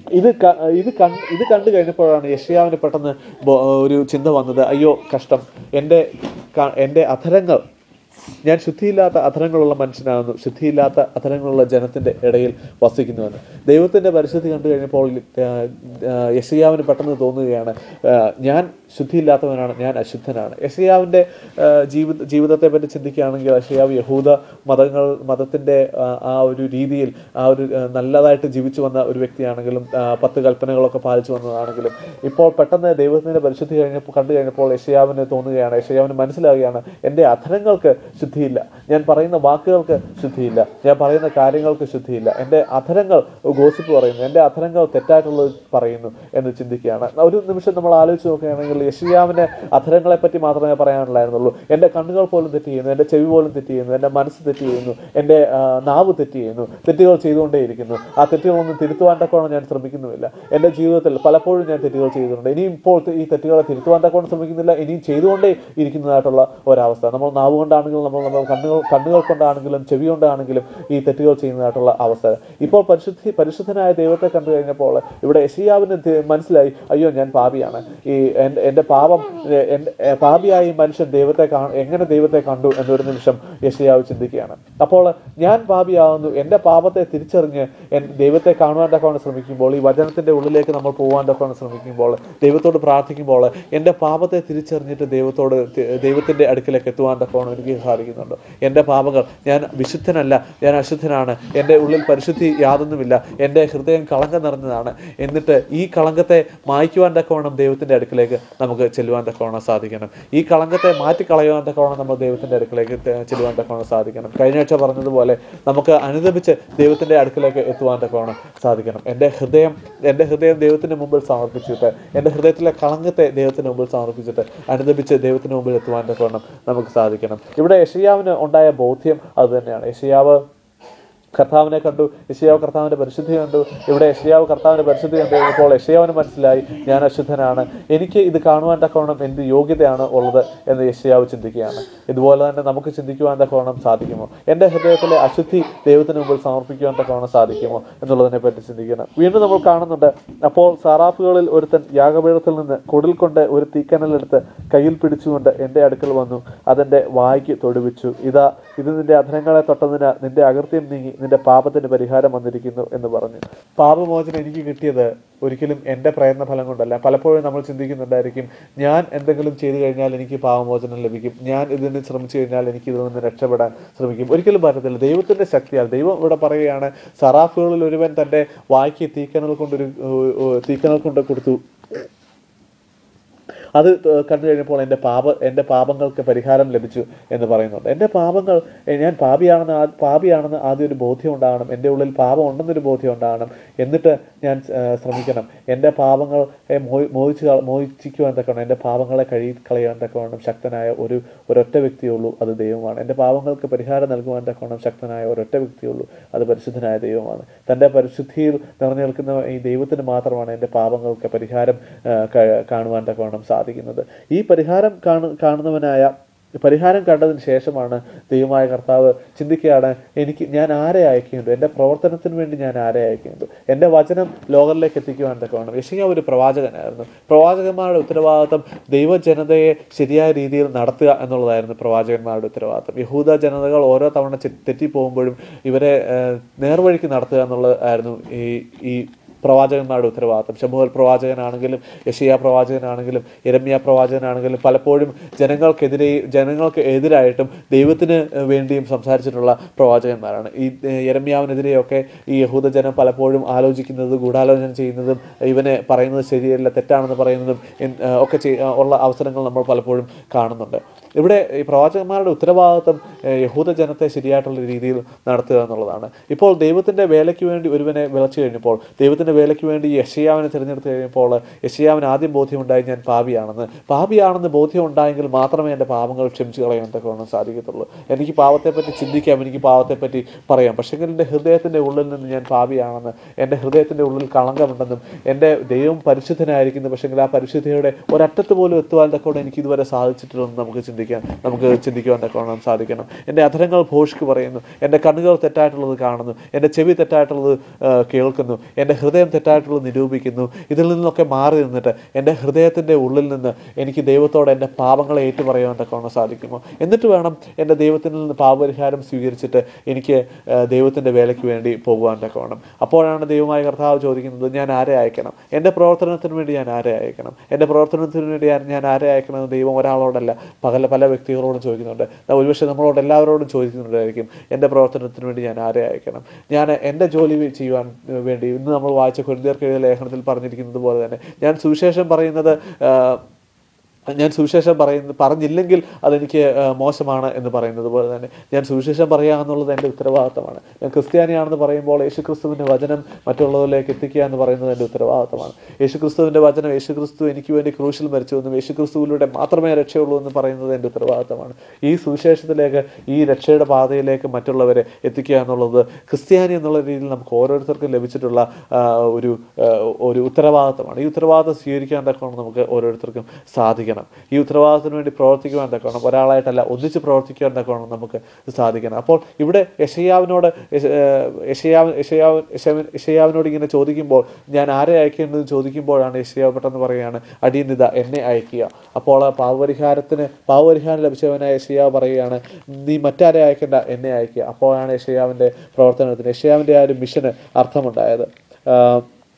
ഇത് ക- ഇത് കണ്ട് ഇത് കണ്ടു കഴിഞ്ഞപ്പോഴാണ് യഷ്യാവിന് പെട്ടെന്ന് ബോ- ഒരു ചിന്ത വന്നത് അയ്യോ കഷ്ടം എൻ്റെ ക- എൻ്റെ അധരങ്ങൾ ഞാൻ ശുദ്ധിയില്ലാത്ത അധരങ്ങളുള്ള മനുഷ്യനാണെന്നും ശുദ്ധിയില്ലാത്ത അധരങ്ങളുള്ള ജനത്തിൻ്റെ ഇടയിൽ വസിക്കുന്നുവെന്ന് ദൈവത്തിൻ്റെ പരിശുദ്ധി കണ്ടു കഴിഞ്ഞപ്പോൾ ആ, ആ, യശയ്യാവിന് പെട്ടെന്ന് തോന്നുകയാണ് ആ, ഞാൻ ശുദ്ധിയില്ലാത്തവനാണ് ഞാൻ അശുദ്ധനാണ് യശയ്യാവിൻ്റെ ആ, ജീവിത ജീവിതത്തെ പറ്റി ചിന്തിക്കുകയാണെങ്കിൽ യശയ്യാവ് യഹൂദ മതങ്ങൾ മതത്തിൻ്റെ ആ, ആ ഒരു രീതിയിൽ ആ ഒരു ആ, നല്ലതായിട്ട് ജീവിച്ചു വന്ന ഒരു വ്യക്തിയാണെങ്കിലും ആ, പത്ത് കൽപ്പനകളൊക്കെ പാലിച്ചു വന്നതാണെങ്കിലും ഇപ്പോൾ പെട്ടെന്ന് ദൈവത്തിൻ്റെ പരിശുദ്ധി കഴിഞ്ഞപ്പോൾ കണ്ടു കഴിഞ്ഞപ്പോൾ യശയാവിന് തോന്നുകയാണ് യശയാവിന് മനസ്സിലാവുകയാണ് എൻ്റെ അധരങ്ങൾക്ക് ശുദ്ധിയില്ല ഞാൻ പറയുന്ന വാക്കുകൾക്ക് ശുദ്ധിയില്ല ഞാൻ പറയുന്ന കാര്യങ്ങൾക്ക് ശുദ്ധിയില്ല എൻ്റെ അധരങ്ങൾ ഗോസിപ്പ് പറയുന്നു എൻ്റെ അധരങ്ങൾ തെറ്റായിട്ടുള്ളത് പറയുന്നു എന്ന് ചിന്തിക്കുകയാണ് ഒരു നിമിഷം നമ്മൾ ആലോചിച്ച് നോക്കുകയാണെങ്കിൽ യശയാവിൻ്റെ അധരങ്ങളെ പറ്റി മാത്രമേ പറയാനുള്ളായിരുന്നുള്ളൂ എൻ്റെ കണ്ണുകൾ പോലും തെറ്റ് ചെയ്യുന്നു എൻ്റെ ചെവി പോലും തെറ്റ് ചെയ്യുന്നു എൻ്റെ മനസ്സ് തെറ്റ് ചെയ്യുന്നു എൻ്റെ ആ, നാവ് തെറ്റ് ചെയ്യുന്നു തെറ്റുകൾ ചെയ്തുകൊണ്ടേയിരിക്കുന്നു ആ തെറ്റുകളൊന്നും തിരുത്തുവാൻ തക്കോണം ഞാൻ ശ്രമിക്കുന്നുമില്ല എൻ്റെ ജീവിതത്തിൽ പലപ്പോഴും ഞാൻ തെറ്റുകൾ ചെയ്തിട്ടുണ്ട് ഇനിയും ഇപ്പോൾ ഈ തെറ്റുകളെ തിരുത്തുവാൻ തക്കോണം ശ്രമിക്കുന്നില്ല ഇനിയും ചെയ്തുകൊണ്ടേ ഇരിക്കുന്നതായിട്ടുള്ള ഒരവസ്ഥ നമ്മൾ നാവ് കൊണ്ടാണെങ്കിലും നമ്മൾ നമ്മൾ കണ്ണുകൾ കണ്ണുകൾ കൊണ്ടാണെങ്കിലും ചെവി കൊണ്ടാണെങ്കിലും ഈ തെറ്റുകൾ ചെയ്യുന്നതായിട്ടുള്ള അവസ്ഥ ഇപ്പോൾ പരിശുദ്ധി പരിശുദ്ധനായ ദൈവത്തെ കണ്ടു കഴിഞ്ഞപ്പോൾ ഇവിടെ യശിയാവിന് തി- മനസ്സിലായി അയ്യോ ഞാൻ പാപിയാണ് ഈ എൻ്റെ എൻ്റെ പാപം എ- എൻ്റെ എ, പാപിയായി മനുഷ്യൻ ദൈവത്തെ കാ എങ്ങനെ ദൈവത്തെ കണ്ടു എന്നൊരു നിമിഷം യശയാവ് ചിന്തിക്കുകയാണ് അപ്പോൾ ഞാൻ പാപിയാവുന്നു എൻ്റെ പാപത്തെ തിരിച്ചറിഞ്ഞ് എൻ ദൈവത്തെ കാണുവാൻ തക്കവണ്ണം ശ്രമിക്കുമ്പോൾ ഈ വചനത്തിൻ്റെ ഉള്ളിലേക്ക് നമ്മൾ പോകാൻ തക്കവണ്ണം ശ്രമിക്കുമ്പോൾ ദൈവത്തോട് പ്രാർത്ഥിക്കുമ്പോൾ എൻ്റെ പാപത്തെ തിരിച്ചറിഞ്ഞിട്ട് ദൈവത്തോട് തി- ദൈവത്തിൻ്റെ അടുക്കിലേക്ക് എത്തുവാൻ തക്കവണ്ണം എനിക്ക് സാധിക്കുന്നുണ്ട് എൻ്റെ പാപങ്ങൾ ഞാൻ വിശുദ്ധനല്ല ഞാൻ അശുദ്ധനാണ് എൻ്റെ ഉള്ളിൽ പരിശുദ്ധി യാതൊന്നുമില്ല എൻ്റെ ഹൃദയം കളങ്കം നിറഞ്ഞതാണ് എന്നിട്ട് ഈ കളങ്കത്തെ മായ്ക്കുവാൻ തക്കവണ്ണം ദൈവത്തിൻ്റെ അടുക്കിലേക്ക് നമുക്ക് ചെല്ലുവാൻ തക്കവണ്ണം സാധിക്കണം ഈ കളങ്കത്തെ മാറ്റിക്കളയുവാൻ തക്കവണ്ണം നമ്മൾ ദൈവത്തിൻ്റെ അടുക്കിലേക്ക് തെ- ചെല്ലുവാൻ തക്കവണ്ണം സാധിക്കണം കഴിഞ്ഞ ആഴ്ച പറഞ്ഞതുപോലെ നമുക്ക് അനുദപിച്ച് ദൈവത്തിൻ്റെ അടുക്കിലേക്ക് എത്തുവാൻ തക്കവണ്ണം സാധിക്കണം എൻ്റെ ഹൃദയം എൻ്റെ ഹൃദയം ദൈവത്തിൻ്റെ മുമ്പിൽ സമർപ്പിച്ചിട്ട് എൻ്റെ ഹൃദയത്തിലെ കളങ്കത്തെ ദൈവത്തിന് മുമ്പിൽ സമർപ്പിച്ചിട്ട് അനുദപിച്ച് ദൈവത്തിന് മുമ്പിൽ എത്തുവാൻ തക്കവണ്ണം നമുക്ക് സാധിക്കണം ഇവിടെ യഷയാവിന് ഉണ്ടായ ബോധ്യം അത് തന്നെയാണ് യഷയാവ് കർത്താവിനെ കണ്ടു യശയാവ് കർത്താവിന്റെ പരിശുദ്ധി കണ്ടു ഇവിടെ യശയാവ് കർത്താവിന്റെ പരിശുദ്ധി കണ്ടു കഴിഞ്ഞപ്പോൾ യശയാവിന് മനസ്സിലായി ഞാൻ അശുദ്ധനാണ് എനിക്ക് ഇത് കാണുവാൻ തക്കവണ്ണം എന്ത് യോഗ്യതയാണ് ഉള്ളത് എന്ന് യശയാവ് ചിന്തിക്കുകയാണ് ഇതുപോലെ തന്നെ നമുക്ക് ചിന്തിക്കുവാൻ തക്കവണ്ണം സാധിക്കുമോ എൻ്റെ ഹൃദയത്തിലെ അശുദ്ധി ദൈവത്തിന് മുമ്പിൽ സമർപ്പിക്കുവാൻ തക്കവണ്ണം സാധിക്കുമോ എന്നുള്ളതിനെ പറ്റി ചിന്തിക്കണം വീണ്ടും നമ്മൾ കാണുന്നുണ്ട് അപ്പോൾ സാറാഫുകളിൽ ഒരുത്തൻ യാഗപീഠത്തിൽ നിന്ന് കൊടിൽ കൊണ്ട് ഒരു തീക്കനലെടുത്ത് കയ്യിൽ പിടിച്ചുകൊണ്ട് എൻ്റെ അടുക്കൽ വന്നു അതെൻ്റെ വായ്ക്ക് തൊടുവിച്ചു ഇതാ ഇത് നിന്റെ അധരങ്ങളെ തൊട്ടതിന് നിന്റെ അകൃത്യം നീങ്ങി നിന്റെ പാപത്തിന് പരിഹാരം വന്നിരിക്കുന്നു എന്ന് പറഞ്ഞു പാപമോചനം എനിക്ക് കിട്ടിയത് ഒരിക്കലും എൻ്റെ പ്രയത്ന ഫലം കൊണ്ടല്ല പലപ്പോഴും നമ്മൾ ചിന്തിക്കുന്നുണ്ടായിരിക്കും ഞാൻ എന്തെങ്കിലും ചെയ്തു കഴിഞ്ഞാൽ എനിക്ക് പാപമോചനം ലഭിക്കും ഞാൻ ഇതിന് ശ്രമിച്ചു കഴിഞ്ഞാൽ എനിക്ക് ഇതിൽ നിന്ന് രക്ഷപ്പെടാൻ ശ്രമിക്കും ഒരിക്കലും പറ്റത്തില്ല ദൈവത്തിൻ്റെ ശക്തിയാൽ ദൈവം ഇവിടെ പറയുകയാണ് സറാഫുകളിൽ ഒരുവൻ തൻ്റെ വായ്ക്ക് തീക്കനൽ കൊണ്ടൊരു ഏഹ്, ഏഹ്, തീക്കനൽ കൊണ്ട് കൊടുത്തു അത് ഏഹ്, കണ്ടു കഴിഞ്ഞപ്പോൾ എൻ്റെ പാപ എൻ്റെ പാപങ്ങൾക്ക് പരിഹാരം ലഭിച്ചു എന്ന് പറയുന്നുണ്ട് എൻ്റെ പാപങ്ങൾ ഏഹ്, ഞാൻ പാപിയാണെന്ന് ആ- പാപിയാണെന്ന് ആദ്യം ഒരു ബോധ്യം ഉണ്ടാകണം എൻ്റെ ഉള്ളിൽ പാപം ഉണ്ടെന്നൊരു ബോധ്യം ഉണ്ടാകണം എന്നിട്ട് ഞാൻ ഏഹ്, ശ്രമിക്കണം എൻ്റെ പാപങ്ങൾ ഏഹ്, മോഹി- മോഹിച്ച് കള- മോഹിച്ചിക്കുവാൻ തക്കവണ്ണം എൻ്റെ പാപങ്ങളെ കഴുകി കളയാൻ തക്കവണ്ണം ശക്തനായ ഒരു ഒരൊറ്റ വ്യക്തിയുള്ളൂ അത് ദൈവമാണ് എൻ്റെ പാപങ്ങൾക്ക് പരിഹാരം നൽകുവാൻ തക്കവണ്ണം ശക്തനായ ഒരൊറ്റ വ്യക്തിയുള്ളൂ അത് പരിശുദ്ധനായ ദൈവമാണ് തൻ്റെ പരിശുദ്ധിയിൽ നിറഞ്ഞു നിൽക്കുന്ന ഈ ദൈവത്തിന് മാത്രമാണ് എൻ്റെ പാപങ്ങൾക്ക് പരിഹാരം ആ, ക- കാണുവാൻ തക്കവണ്ണം സാധിക്കുന്നത് ഈ പരിഹാരം കാണു കാണുന്നവനായ പരിഹാരം കണ്ടതിന് ശേഷമാണ് ദൈവമായ കർത്താവ് ചിന്തിക്കുകയാണ് എനിക്ക് ഞാൻ ആരെ അയക്കുന്നുണ്ട് എൻ്റെ പ്രവർത്തനത്തിന് വേണ്ടി ഞാൻ ആരെ അയക്കുന്നുണ്ട് എൻ്റെ വചനം ലോകരിലേക്ക് എത്തിക്കുവാൻ തക്കവണ്ണം യശിയ ഒരു പ്രവാചകനായിരുന്നു പ്രവാചകന്മാരുടെ ഉത്തരവാദിത്തം ദൈവജനതയെ ശരിയായ രീതിയിൽ നടത്തുക എന്നുള്ളതായിരുന്നു പ്രവാചകന്മാരുടെ ഉത്തരവാദിത്തം യഹൂദ ജനതകൾ ഓരോ തവണ ചെ- തെറ്റിപ്പോകുമ്പോഴും ഇവരെ ഏഹ്, നേർവഴിക്ക് നടത്തുക എന്നുള്ളതായിരുന്നു ഈ ഈ പ്രവാചകന്മാരുടെ ഉത്തരവാദിത്തം ശമുഹൽ പ്രവാചകനാണെങ്കിലും യഷിയ പ്രവാചകനാണെങ്കിലും ഇരമ്യ പ്രവാചകനാണെങ്കിലും പലപ്പോഴും ജനങ്ങൾക്കെതിരെ ജനങ്ങൾക്ക് എതിരായിട്ടും ദൈവത്തിന് വേണ്ടിയും സംസാരിച്ചിട്ടുള്ള പ്രവാചകന്മാരാണ് ഈ യരമ്യാവിനെതിരെയൊക്കെ ഈ യഹൂദജനം പലപ്പോഴും ആലോചിക്കുന്നത് ഗൂഢാലോചന ചെയ്യുന്നതും ഇവനെ പറയുന്നത് ശരിയല്ല തെറ്റാണെന്ന് പറയുന്നതും എൻ- ഏഹ് ഒക്കെ ചെയ്- ഉള്ള അവസരങ്ങൾ നമ്മൾ പലപ്പോഴും കാണുന്നുണ്ട് ഇവിടെ ഈ പ്രവാചകന്മാരുടെ ഉത്തരവാദിത്വം ഏഹ് യഹൂദ ജനത്തെ ശരിയായിട്ടുള്ള രീതിയിൽ നടത്തുക എന്നുള്ളതാണ് ഇപ്പോൾ ദൈവത്തിൻ്റെ വേലയ്ക്ക് വേണ്ടി ഒരുവനെ വിളച്ചു കഴിഞ്ഞപ്പോൾ ദൈവത്തിൻ്റെ വേലയ്ക്ക് വേണ്ടി യഷയാവിനെ തിരഞ്ഞെടുത്ത് കഴിഞ്ഞപ്പോൾ യഷയാവിന് ആദ്യം ബോധ്യമുണ്ടായി ഞാൻ പാപിയാണെന്ന് പാപിയാണെന്ന് ബോധ്യം ഉണ്ടായെങ്കിൽ മാത്രമേ എൻ്റെ പാപങ്ങൾ ക്ഷമിച്ചു കളയാൻ തക്കവണ്ണം സാധിക്കത്തുള്ളൂ എനിക്ക് പാവത്തെപ്പറ്റി ചിന്തിക്കാം എനിക്ക് പാവത്തെപ്പറ്റി പറയാം പക്ഷെങ്കിൽ എൻ്റെ ഹൃദയത്തിൻ്റെ ഉള്ളിൽ നിന്ന് ഞാൻ പാപിയാണെന്ന് എൻ്റെ ഹൃദയത്തിൻ്റെ ഉള്ളിൽ കളങ്കമുണ്ടെന്നും എൻ്റെ ദൈവം പരിശുദ്ധനായിരിക്കുന്നു പക്ഷെങ്കിൽ ആ പരിശുദ്ധിയുടെ ഒരറ്റത്ത് പോലും എത്തുവാൻ തക്കവണ്ണം എനിക്ക് ഇതുവരെ സാധിച്ചിട്ടില്ലെന്ന് നമുക്ക് ചിന്തിക്കാൻ നമുക്ക് ചിന്തിക്കുവാൻ തക്കവണ്ണം സാധിക്കണം എൻ്റെ അധരങ്ങൾ ഭോഷ്ക്ക് പറയുന്നു എൻ്റെ കണ്ണുകൾ തെറ്റായിട്ടുള്ളത് കാണുന്നു എൻ്റെ ചെവി തെറ്റായിട്ടുള്ളത് ആ, കേൾക്കുന്നു എൻ്റെ ഹൃദയം ഹൃദയം തെറ്റായിട്ടുള്ളത് നിരൂപിക്കുന്നു ഇതിൽ നിന്നൊക്കെ മാറി നിന്നിട്ട് എൻ്റെ ഹൃദയത്തിൻ്റെ ഉള്ളിൽ നിന്ന് എനിക്ക് ദൈവത്തോട് എൻ്റെ പാപങ്ങളെ ഏറ്റുപറയാൻ തക്കവണ്ണം സാധിക്കുമോ എന്നിട്ട് വേണം എൻ്റെ ദൈവത്തിൽ നിന്ന് പാപപരിഹാരം സ്വീകരിച്ചിട്ട് എനിക്ക് ആ, ദൈവത്തിൻ്റെ വേലയ്ക്ക് വേണ്ടി പോകുവാൻ തക്കവണ്ണം അപ്പോഴാണ് ദൈവമായ കർത്താവ് ചോദിക്കുന്നത് ഞാൻ ആരെ അയക്കണം എൻ്റെ പ്രവർത്തനത്തിന് വേണ്ടി ഞാൻ ആരെ അയക്കണം എൻ്റെ പ്രവർത്തനത്തിന് വേണ്ടി ഞാൻ- ഞാൻ ആരെ അയക്കണം എന്ന് ദൈവം ഒരാളോടല്ല പല പല വ്യക്തികളോടും ചോദിക്കുന്നുണ്ട് ന- ഒരുപക്ഷെ നമ്മളോട് എല്ലാവരോടും ചോദിക്കുന്നുണ്ടായിരിക്കും എൻ്റെ പ്രവർത്തനത്തിന് വേണ്ടി ഞാൻ ആരെ അയക്കണം ഞാൻ എൻ്റെ ജോലി ചെയ്യുവാൻ ഏഹ്, വേണ്ടി ഇന്ന് നമ്മൾ വായിച്ച കൊരിന്ത്യർക്ക് എഴുതിയ ലേഖനത്തിൽ പറഞ്ഞിരിക്കുന്നത് പോലെ തന്നെ ഞാൻ സുവിശേഷം പറയുന്നത് ആ, ഞാൻ സുവിശേഷം പറയുന്ന പറഞ്ഞില്ലെങ്കിൽ അതെനിക്ക് ആ, മോശമാണ് എന്ന് പറയുന്നത് പോലെ തന്നെ ഞാൻ സുവിശേഷം പറയുക എന്നുള്ളത് എൻ്റെ ഉത്തരവാദിത്തമാണ് ഞാൻ ക്രിസ്ത്യാനിയാണെന്ന് പറയുമ്പോൾ യേശുക്രിസ്തുവിൻ്റെ വചനം മറ്റുള്ളവരിലേക്ക് എത്തിക്കുക എന്ന് പറയുന്നത് എൻ്റെ ഉത്തരവാദിത്തമാണ് യേശുക്രിസ്തുവിൻ്റെ വചനം യേശുക്രിസ്തു എനിക്ക് വേണ്ടി ക്രൂശിൽ മരിച്ചു എന്നും യേശുക്രിസ്തുവിലൂടെ മാത്രമേ രക്ഷയുള്ളൂ എന്ന് പറയുന്നത് എൻ്റെ ഉത്തരവാദിത്തമാണ് ഈ സുവിശേഷത്തിലേക്ക് ഈ രക്ഷയുടെ പാതയിലേക്ക് മറ്റുള്ളവരെ എത്തിക്കുക എന്നുള്ളത് ക്രിസ്ത്യാനി എന്നുള്ള രീതിയിൽ നമുക്ക് ഓരോരുത്തർക്കും ലഭിച്ചിട്ടുള്ള ആ, ഒരു ആ, ഒരു ഉത്തരവാദിത്തമാണ് ഈ ഉത്തരവാദിത്തം സ്വീകരിക്കാൻ തക്കവണ്ണം നമുക്ക് ഓരോരുത്തർക്കും സാധിക്കണം ഈ ഉത്തരവാദിത്തത്തിന് വേണ്ടി പ്രവർത്തിക്കുവാൻ തക്കവണ്ണം ഒരാളായിട്ടല്ല ഒന്നിച്ച് പ്രവർത്തിക്കാൻ തക്കവണ്ണം നമുക്ക് സാധിക്കണം അപ്പോൾ ഇവിടെ യഷയാവിനോട് യശ- ഏഹ് യശയാവ് യശയാവ് യശയാവ്- യശയാവിനോട് ഇങ്ങനെ ചോദിക്കുമ്പോൾ ഞാൻ ആരെ അയക്കേണ്ടത് ചോദിക്കുമ്പോഴാണ് യശയാവ് പെട്ടെന്ന് പറയുകയാണ് അടിയനിത എന്നെ അയക്കുക അപ്പോൾ ആ പാവപരിഹാരത്തിന് പാവപരിഹാരം ലഭിച്ചവനായ യശയാവ് പറയുകയാണ് നീ മറ്റാരെ അയക്കേണ്ട എന്നെ അയക്കുക അപ്പോഴാണ് യശയാവിൻ്റെ പ്രവർത്തനത്തിന് യശയാവിൻ്റെ ആ ഒരു മിഷന് അർത്ഥമുണ്ടായത് ആഹ്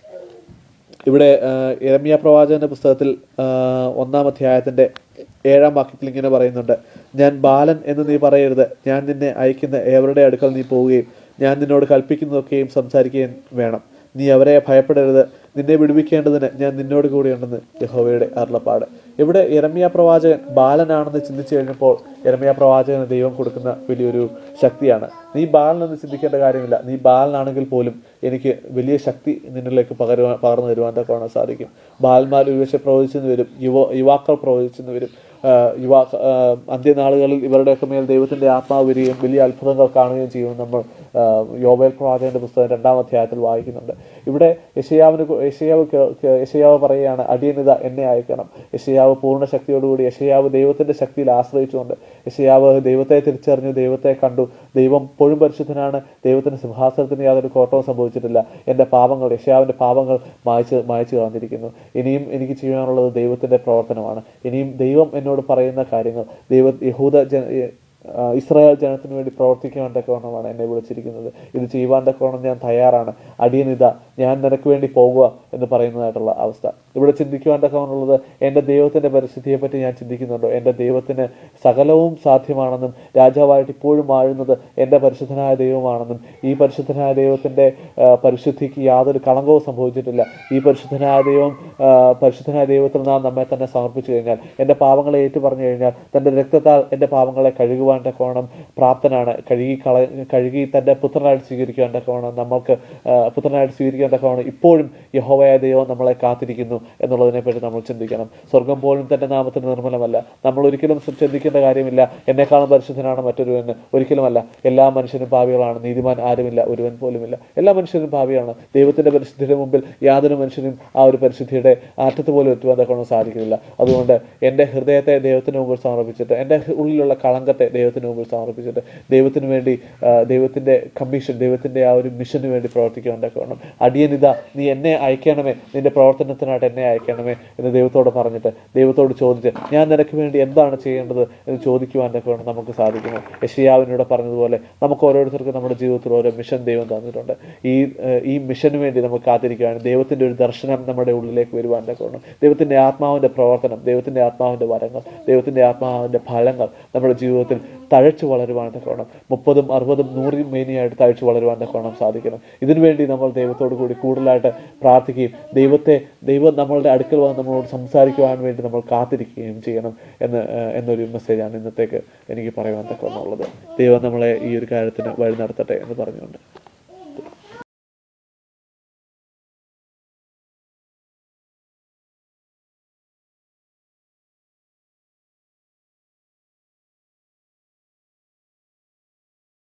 ഇവിടെ ഇരമ്യ പ്രവാചകന്റെ പുസ്തകത്തിൽ ആ, ഒന്നാം അധ്യായത്തിന്റെ ഏഴാം വാക്യത്തിൽ ഇങ്ങനെ പറയുന്നുണ്ട് ഞാൻ ബാലൻ എന്ന് നീ പറയരുത് ഞാൻ നിന്നെ അയക്കുന്ന ഏവരുടെ അടുക്കൽ നീ പോവുകയും ഞാൻ നിന്നോട് കൽപ്പിക്കുന്നതൊക്കെയും സംസാരിക്കുകയും വേണം നീ അവരെ ഭയപ്പെടരുത് നിന്നെ വിടുവിക്കേണ്ടതിന് ഞാൻ നിന്നോട് കൂടെയുണ്ടെന്ന് യഹോവയുടെ അരുളപ്പാട് ഇവിടെ ഇരമ്യ പ്രവാചകൻ ബാലനാണെന്ന് ചിന്തിച്ചു കഴിഞ്ഞപ്പോൾ ഇരമ്യ പ്രവാചകന് ദൈവം കൊടുക്കുന്ന വലിയൊരു ശക്തിയാണ് നീ ബാലനെന്ന് ചിന്തിക്കേണ്ട കാര്യമില്ല നീ ബാലനാണെങ്കിൽ പോലും എനിക്ക് വലിയ ശക്തി നിന്നിലേക്ക് പകരുവാൻ പകർന്നു തരുവാൻ തക്കവണ്ണം സാധിക്കും ബാലന്മാർ ഒരുപക്ഷെ പ്രവചിച്ചെന്ന് വരും യുവ യുവാക്കൾ പ്രവചിച്ചെന്ന് വരും ആ, യുവാ ആ, അന്ത്യനാളുകളിൽ ഇവരുടെയൊക്കെ മേൽ ദൈവത്തിന്റെ ആത്മാവ് വരികയും വലിയ അത്ഭുതങ്ങൾ കാണുകയും ചെയ്യുമെന്ന് നമ്മൾ ആ, യോബേൽ പ്രവാചകന്റെ പുസ്തകം രണ്ടാം അധ്യായത്തിൽ വായിക്കുന്നുണ്ട് ഇവിടെ യശയാവിന് കു- യശയാവ് കേ- കേ- യശയാവ് പറയുകയാണ് അടിയനിത എന്നെ അയക്കണം യശയാവ് പൂർണ്ണ ശക്തിയോടുകൂടി യശയാവ് ദൈവത്തിന്റെ ശക്തിയിൽ ആശ്രയിച്ചുകൊണ്ട് യശയാവ് ദൈവത്തെ തിരിച്ചറിഞ്ഞു ദൈവത്തെ കണ്ടു ദൈവം പൊഴും പരിശുദ്ധനാണ് ദൈവത്തിന്റെ സിംഹാസനത്തിന് യാതൊരു കോട്ടവും സംഭവിച്ചിട്ടില്ല എൻ്റെ പാപങ്ങൾ യശയാവിൻ്റെ പാപങ്ങൾ മായ്ച്ച് മായ്ച്ചു കളഞ്ഞിരിക്കുന്നു ഇനിയും എനിക്ക് ചെയ്യാനുള്ളത് ദൈവത്തിന്റെ പ്രവർത്തനമാണ് ഇനിയും ദൈവം എന്നോട് പറയുന്ന കാര്യങ്ങൾ ദൈവ യഹൂദ ജന ആ, ഇസ്രായേൽ ജനത്തിന് വേണ്ടി പ്രവർത്തിക്കുവാൻ തക്കവണ്ണമാണ് എന്നെ വിളിച്ചിരിക്കുന്നത് ഇത് ചെയ്യുവാൻ തക്കവണ്ണം ഞാൻ തയ്യാറാണ് അടിയനിത ഞാൻ നിനക്ക് വേണ്ടി പോകുക എന്ന് പറയുന്നതായിട്ടുള്ള അവസ്ഥ ഇവിടെ ചിന്തിക്കുവാൻ തക്കവണ്ണുള്ളത് എൻ്റെ ദൈവത്തിൻ്റെ പരിശുദ്ധിയെ പറ്റി ഞാൻ ചിന്തിക്കുന്നുണ്ടോ എൻ്റെ ദൈവത്തിന് സകലവും സാധ്യമാണെന്നും രാജാവായിട്ട് ഇപ്പോഴും വാഴുന്നത് എൻ്റെ പരിശുദ്ധനായ ദൈവമാണെന്നും ഈ പരിശുദ്ധനായ ദൈവത്തിൻ്റെ ആ, പരിശുദ്ധിക്ക് യാതൊരു കളങ്കവും സംഭവിച്ചിട്ടില്ല ഈ പരിശുദ്ധനായ ദൈവം ആ, പരിശുദ്ധനായ ദൈവത്തിൽ നാം നമ്മെ തന്നെ സമർപ്പിച്ചു കഴിഞ്ഞാൽ എൻ്റെ പാപങ്ങളെ ഏറ്റു പറഞ്ഞു കഴിഞ്ഞാൽ തൻ്റെ രക്തത്താൽ എൻ്റെ പാപങ്ങളെ കഴുകുവാൻ തക്കവണ്ണം പ്രാപ്തനാണ് കഴുകി കള കഴുകി തൻ്റെ പുത്രനായിട്ട് സ്വീകരിക്കുവാൻ തക്കവണ്ണം നമ്മൾക്ക് ആ, പുത്രനായിട്ട് സ്വീകരിക്കാൻ തക്കവണ്ണം ഇപ്പോഴും യഹോവയായ ദൈവം നമ്മളെ കാത്തിരിക്കുന്നു എന്നുള്ളതിനെ പറ്റി നമ്മൾ ചിന്തിക്കണം സ്വർഗം പോലും തൻ്റെ നാമത്തിന് നിർമ്മലമല്ല നമ്മൾ ഒരിക്കലും ചിന്തിക്കേണ്ട കാര്യമില്ല എന്നെക്കാളും പരിശുദ്ധനാണ് മറ്റൊരുവൻ ഒരിക്കലുമല്ല എല്ലാ മനുഷ്യരും പാവികളാണ് നീതിമാൻ ആരുമില്ല ഒരുവൻ പോലുമില്ല എല്ലാ മനുഷ്യരും പാവിയാണ് ദൈവത്തിന്റെ പരിശുദ്ധിയുടെ മുമ്പിൽ യാതൊരു മനുഷ്യനും ആ ഒരു പരിശുദ്ധിയുടെ ആറ്റത്ത് പോലും എത്തുവാൻ തക്കൊണ്ട് സാധിക്കില്ല അതുകൊണ്ട് എൻ്റെ ഹൃദയത്തെ ദൈവത്തിന് മുമ്പിൽ സമർപ്പിച്ചിട്ട് എൻ്റെ ഹൃ- ഉള്ളിലുള്ള കളങ്കത്തെ ദൈവത്തിന് മുമ്പിൽ സമർപ്പിച്ചിട്ട് ദൈവത്തിന് വേണ്ടി ആ, ദൈവത്തിന്റെ കമ്മീഷൻ ദൈവത്തിന്റെ ആ ഒരു മിഷന് വേണ്ടി പ്രവർത്തിക്കുവാൻ തക്കവണ്ണം അടിയനിത നീ എന്നെ അയക്കണമേ നിന്റെ പ്രവർത്തനത്തിനായിട്ട് എന്നെ അയക്കണമേ എന്ന് ദൈവത്തോട് പറഞ്ഞിട്ട് ദൈവത്തോട് ചോദിച്ച് ഞാൻ നിനക്ക് വേണ്ടി എന്താണ് ചെയ്യേണ്ടത് എന്ന് ചോദിക്കുവാൻ തക്കവണ്ണം നമുക്ക് സാധിക്കുന്നു യഷിയാവിനോട് പറഞ്ഞതുപോലെ നമുക്ക് ഓരോരുത്തർക്കും നമ്മുടെ ജീവിതത്തിൽ ഓരോ മിഷൻ ദൈവം തന്നിട്ടുണ്ട് ഈ ഏഹ്, ഈ മിഷന് വേണ്ടി നമുക്ക് കാത്തിരിക്കുകയാണ് ദൈവത്തിന്റെ ഒരു ദർശനം നമ്മുടെ ഉള്ളിലേക്ക് വരുവാൻ തക്കവണ്ണം ദൈവത്തിന്റെ ആത്മാവിന്റെ പ്രവർത്തനം ദൈവത്തിന്റെ ആത്മാവിന്റെ വരങ്ങൾ ദൈവത്തിന്റെ ആത്മാവിന്റെ ഫലങ്ങൾ നമ്മുടെ ജീവിതത്തിൽ തഴച്ചു വളരുവാൻ തക്കവണ്ണം മുപ്പതും അറുപതും നൂറും മേനിയായിട്ട് തഴച്ചു വളരുവാൻ തക്കവണ്ണം സാധിക്കണം ഇതിനുവേണ്ടി നമ്മൾ ദൈവത്തോട് കൂടി കൂടുതലായിട്ട് പ്രാർത്ഥിക്കുകയും ദൈവത്തെ ദൈവം നമ്മളുടെ അടുക്കൽ വന്ന് നമ്മളോട് സംസാരിക്കുവാൻ വേണ്ടി നമ്മൾ കാത്തിരിക്കുകയും ചെയ്യണം എന്ന് ഏഹ്, എന്നൊരു മെസ്സേജാണ് ഇന്നത്തേക്ക് എനിക്ക് പറയുവാൻ തക്കവണ്ണമുള്ളത് ദൈവം നമ്മളെ ഈ ഒരു കാര്യത്തിന് വഴി നടത്തട്ടെ എന്ന് പറഞ്ഞുകൊണ്ട്